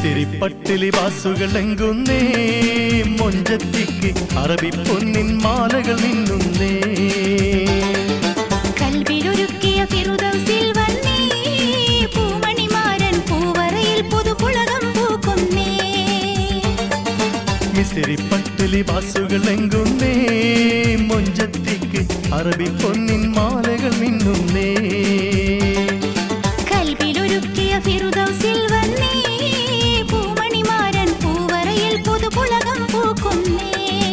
മിസിരിപ്പട്ടിലി വാസുകൾ എങ്കുന്നേ മൊഞ്ചത്തിക്ക് അറബി പൊന്നിൻ മാലകൾ നിന്നുന്നേ കൽവിലൊരുക്കിയ ഫിറുദൗസിൽ വന്നേ പൂമണിമാരൻ പൂവറയിൽ പുതുപുളകം പൂക്കുന്നേ മിസിരിപ്പട്ടിലി വാസുകൾ എങ്കുന്നേ മൊഞ്ചത്തിക്ക് അറബി പൊന്നിൻ മാലകൾ നിന്നുന്നേ കൽവിലൊരുക്കിയ ഫിറുദൗസിൽ വന്നേ പൂമണിമാരൻ പൂവറയിൽ പുതുപുളകം പൂക്കുന്നേ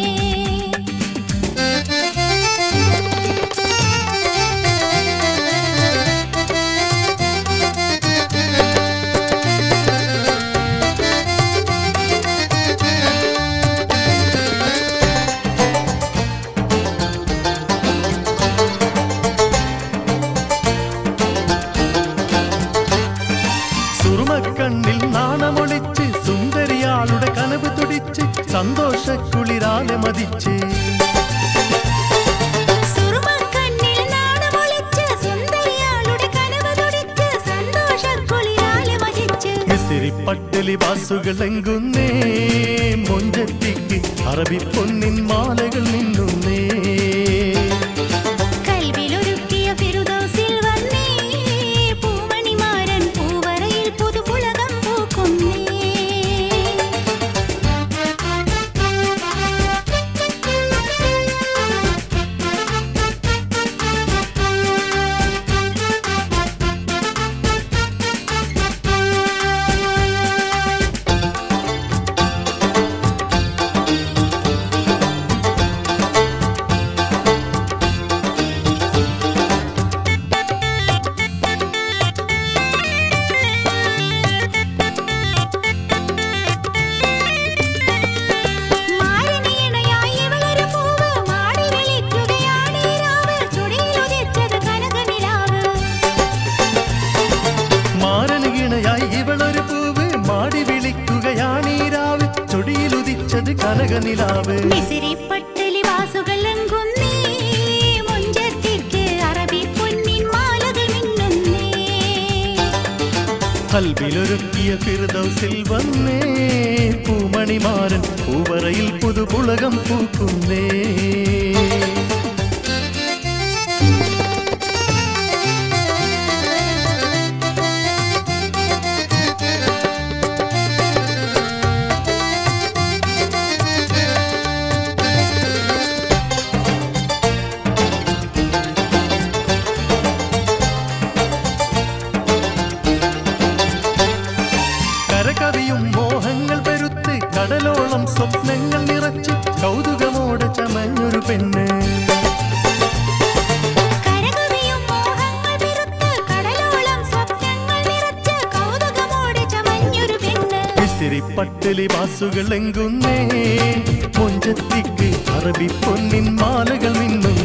സുറുമക്കണ്ണിൽ നാണമൊളിച്ച് സുന്ദരിയാളുടെ കനവ് തുടിച്ച് സന്തോഷക്കുളിരാലെ മതിച്ച് സുറുമക്കണ്ണിൽ നാണമൊളിച്ച് സുന്ദരിയാളുടെ കനവ് തുടിച്ച് സന്തോഷക്കുളിരാലെ മഹിച്ച് മിസിരിപ്പട്ടിലി വാസുകൾ എങ്കുന്നേ മൊഞ്ചത്തിക്ക് അറബി പൊന്നിൻ മാലകൾ നിന്നുന്നേ കൽവിലൊരുക്കിയ ഫിറുദൗസിൽ വന്നേ പൂമണിമാരൻ പൂവറയിൽ പുതുപുളകം പൂക്കുന്നേ മാരനീണയായി ഇവളൊരു പൂവ് മാടി വിളിക്കുകയാണ് ഈ രാവ് ചുടിയിലുദിച്ചത് കനകനിലാവ് മാരനുകിണയായി ഇവളൊരു പൂവ് മാടി വിളിക്കുകയാണീ രാവ് ചൊടിയിലുദിച്ചത് കനകനിലാവ് മിസിരിപ്പട്ടലി വാസുകൾ എങ്കുന്നേ മുഞ്ചത്തിക്ക് അറബി പൊന്നിൻ മാലകൾ മിന്നുന്നേ കൽവിലൊരുക്കിയ ഫിർദൗസിൽ വന്നേ പൂമണിമാരൻ പൂവറയിൽ പുതുപുളകം പൂക്കുന്നേ കരകവിയും മോഹങ്ങൾ പെരുത്ത് കടലോളം സ്വപ്നങ്ങൾ നിറച്ച് കൗതുകമോടെ ചമഞ്ഞൊരു പെണ്ണ് കരകവിയും മോഹങ്ങൾ പിറുത്ത് കടലോളം സ്വപ്നങ്ങൾ നിറച്ച് കൗതുകമോടെ ചമഞ്ഞൊരു പെണ്ണ് വിസിരിപ്പട്ടിലി വാസുകൾ എങ്കുന്നേ മൊഞ്ചത്തിക്ക് അറബി പൊന്നിൻ മാലകൾ നിന്നും